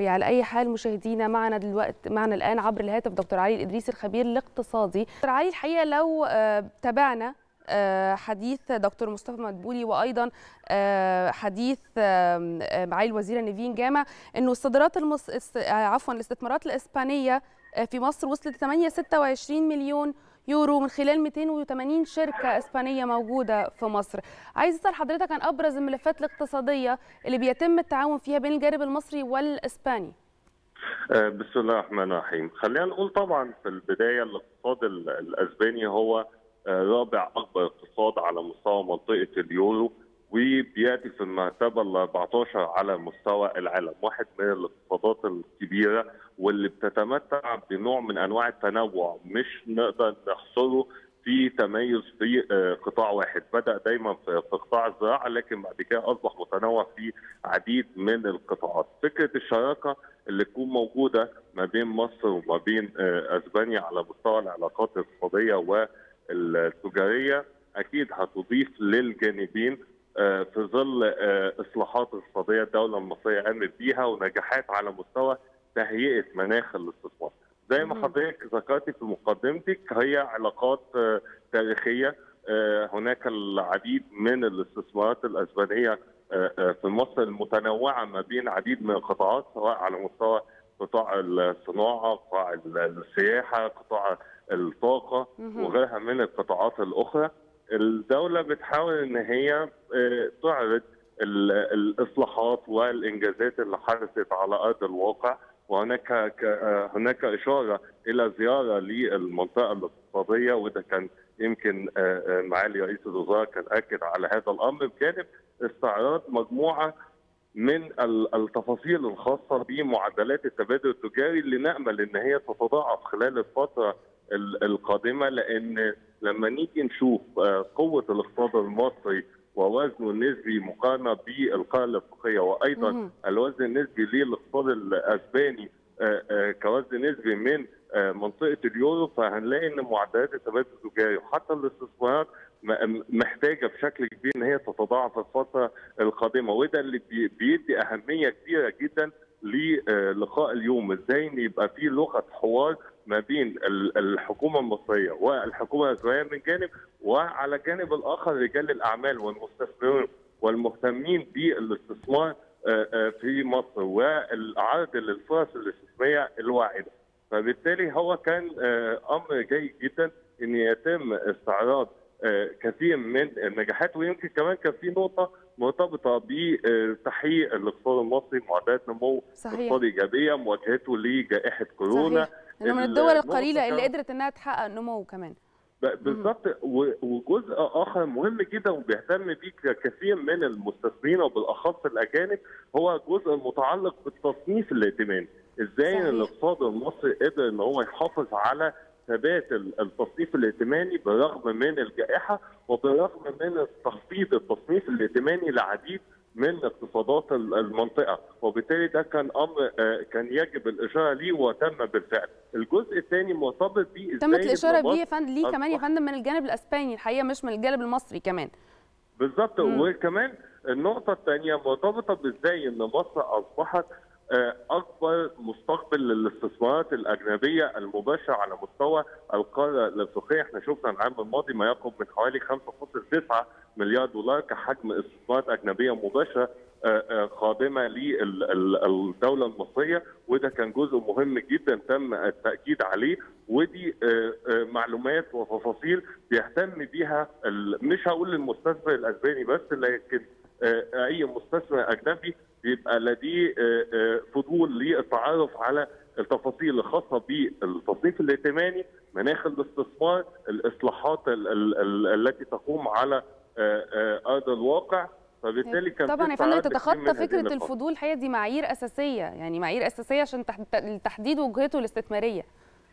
على اي حال مشاهدينا معنا دلوقتي معنا الان عبر الهاتف دكتور علي الادريسي الخبير الاقتصادي دكتور علي الحقيقه لو تابعنا حديث دكتور مصطفى مدبولي وايضا حديث معالي الوزيره نيفين جامع انه الصادرات المص... عفوا الاستثمارات الاسبانيه في مصر وصلت 8 26 مليون يورو من خلال 280 شركه اسبانيه موجوده في مصر. عايز اسال حضرتك عن ابرز الملفات الاقتصاديه اللي بيتم التعاون فيها بين الجانب المصري والاسباني. بسم الله الرحمن الرحيم، خلينا نقول طبعا في البدايه الاقتصاد الاسباني هو رابع اكبر اقتصاد على مستوى منطقه اليورو وبياتي في المرتبه ال 14 على مستوى العالم، واحد من الاقتصادات الكبيره واللي بتتمتع بنوع من انواع التنوع مش نقدر نحصره في تميز في قطاع واحد، بدا دايما في قطاع الزراعه لكن بعد كده اصبح متنوع في عديد من القطاعات، فكره الشراكه اللي تكون موجوده ما بين مصر وما بين اسبانيا على مستوى العلاقات الاقتصاديه والتجاريه اكيد هتضيف للجانبين في ظل اصلاحات اقتصاديه الدوله المصريه قامت بيها ونجاحات على مستوى تهيئه مناخ الاستثمار. زي ما حضرتك ذكرتي في مقدمتك هي علاقات تاريخيه هناك العديد من الاستثمارات الاسبانيه في مصر المتنوعه ما بين عديد من القطاعات سواء على مستوى قطاع الصناعه، قطاع السياحه، قطاع الطاقه وغيرها من القطاعات الاخرى. الدوله بتحاول ان هي تعرض الاصلاحات والانجازات اللي حدثت على ارض الواقع وهناك هناك اشاره الى زياره للمنطقه الاقتصاديه وده كان يمكن معالي رئيس الوزراء كان اكد على هذا الامر بجانب استعراض مجموعه من التفاصيل الخاصه بمعدلات التبادل التجاري اللي نامل ان هي تتضاعف خلال الفتره القادمه لان لما نيجي نشوف قوه الاقتصاد المصري ووزنه النسبي مقارنه بالقاره الافريقيه وايضا الوزن النسبي للاقتصاد الاسباني كوزن نسبي من منطقه اليورو فهنلاقي ان معدلات التبادل التجاري وحتى الاستثمارات محتاجه بشكل كبير ان هي تتضاعف الفتره القادمه وده اللي بيدي اهميه كبيره جدا للقاء اليوم ازاي ان يبقى في لغه حوار ما بين الحكومه المصريه والحكومه الاسبانيه من جانب وعلى الجانب الاخر رجال الاعمال والمستثمرين والمهتمين بالاستثمار في مصر والعرض للفرص الاستثماريه الواعده. فبالتالي هو كان امر جيد جدا ان يتم استعراض كثير من النجاحات ويمكن كمان كان في نقطه مرتبطه بتحقيق الاقتصاد المصري معدلات نمو اقتصادي ايجابيه مواجهته لجائحه كورونا صحيح. انه من الدول القليله اللي قدرت انها تحقق نمو كمان بالظبط وجزء اخر مهم جدا وبيهتم بيه كثير من المستثمرين وبالاخص الاجانب هو الجزء المتعلق بالتصنيف الائتماني ازاي ان الاقتصاد المصري قدر ان هو يحافظ على ثبات التصنيف الائتماني بالرغم من الجائحه وبالرغم من تخفيض التصنيف الائتماني لعديد من اقتصادات المنطقه وبالتالي ده كان امر كان يجب الاشاره ليه وتم بالفعل. الجزء الثاني مرتبط بيه تمت الاشاره بيه يا فندم ليه كمان يا فندم من الجانب الاسباني الحقيقه مش من الجانب المصري كمان. بالظبط وكمان النقطه الثانيه مرتبطه بازاي ان مصر اصبحت اكبر مستقبل للاستثمارات الاجنبيه المباشره على مستوى القاره الافريقيه، احنا شفنا العام الماضي ما يقرب من حوالي 5.9 مليار دولار كحجم استثمارات اجنبيه مباشره قادمه للدوله المصريه وده كان جزء مهم جدا تم التاكيد عليه ودي معلومات وتفاصيل بيهتم بيها مش هقول المستثمر الاسباني بس لكن اي مستثمر اجنبي بيبقى لديه فضول للتعرف على التفاصيل الخاصه بالتصنيف الائتماني، مناخ الاستثمار، الاصلاحات التي تقوم على ارض الواقع فبالتالي كان طبعا يا فندم تتخطى فكره الفضول الحقيقه دي معايير اساسيه يعني معايير اساسيه عشان تحديد وجهته الاستثماريه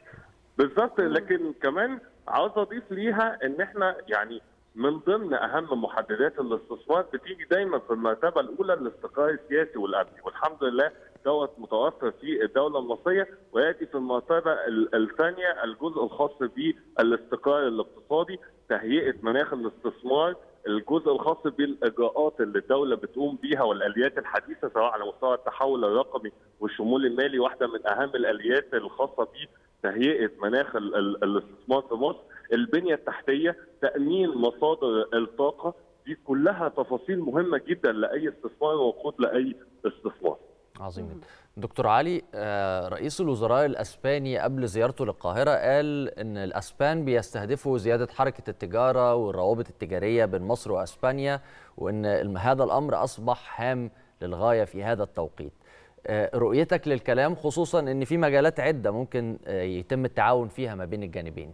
بالظبط لكن كمان عاوز اضيف ليها ان احنا يعني من ضمن اهم محددات الاستثمار بتيجي دايما في المرتبه الاولى الاستقرار السياسي والامني والحمد لله دوت متوفر في الدوله المصريه وياتي في المرتبه الثانيه الجزء الخاص بالاستقرار الاقتصادي تهيئه مناخ الاستثمار الجزء الخاص بالاجراءات اللي الدوله بتقوم بيها والاليات الحديثه سواء على مستوى التحول الرقمي والشمول المالي واحده من اهم الاليات الخاصه بتهيئه مناخ الاستثمار في مصر البنيه التحتيه تامين مصادر الطاقه دي كلها تفاصيل مهمه جدا لاي استثمار ووقود لاي استثمار عظيم جدا دكتور علي رئيس الوزراء الاسباني قبل زيارته للقاهره قال ان الاسبان بيستهدفوا زياده حركه التجاره والروابط التجاريه بين مصر واسبانيا وان هذا الامر اصبح هام للغايه في هذا التوقيت رؤيتك للكلام خصوصا ان في مجالات عده ممكن يتم التعاون فيها ما بين الجانبين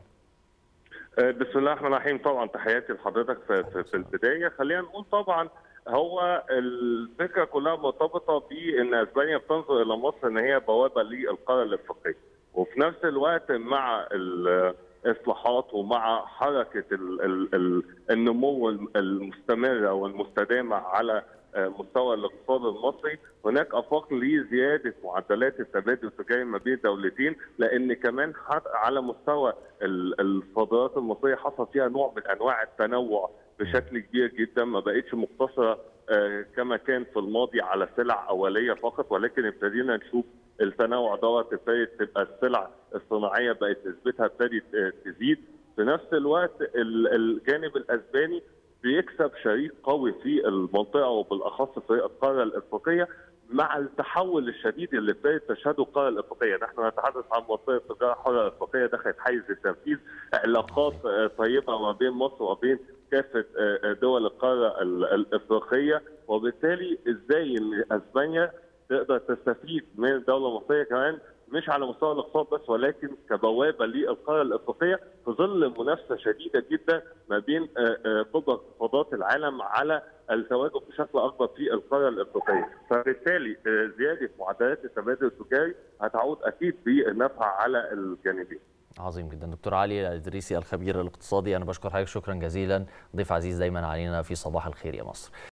بسم الله الرحمن الرحيم طبعا تحياتي لحضرتك في, في البدايه خلينا نقول طبعا هو الفكره كلها مرتبطه بان اسبانيا بتنظر الى مصر ان هي بوابه للقاره الافريقيه وفي نفس الوقت مع الاصلاحات ومع حركه ال ال ال النمو المستمره والمستدامه على مستوى الاقتصاد المصري هناك افاق لزياده معدلات التبادل التجاري ما بين الدولتين لان كمان على مستوى الصادرات المصريه حصل فيها نوع من انواع التنوع بشكل كبير جدا ما بقتش مقتصره كما كان في الماضي على سلع اوليه فقط ولكن ابتدينا نشوف التنوع دوت ابتدت تبقى السلع الصناعيه بقت نسبتها ابتدت تزيد في نفس الوقت الجانب الاسباني بيكسب شريك قوي في المنطقه وبالاخص في القاره الافريقيه مع التحول الشديد اللي ابتدت تشهده القاره الافريقيه، نحن نتحدث عن منطقه تجاره حره افريقيه دخلت حيز التنفيذ، علاقات طيبه ما بين مصر وبين كافه دول القاره الافريقيه، وبالتالي ازاي ان اسبانيا تقدر تستفيد من الدوله المصريه كمان مش على مستوى الاقتصاد بس ولكن كبوابه للقاره الافريقيه في ظل منافسه شديده جدا ما بين كبرى اقتصادات العالم على التواجد بشكل اكبر في القاره الافريقيه، فبالتالي زياده معدلات التبادل التجاري هتعود اكيد بالنفع على الجانبين. عظيم جدا دكتور علي الادريسي الخبير الاقتصادي انا بشكر حضرتك شكرا جزيلا ضيف عزيز دايما علينا في صباح الخير يا مصر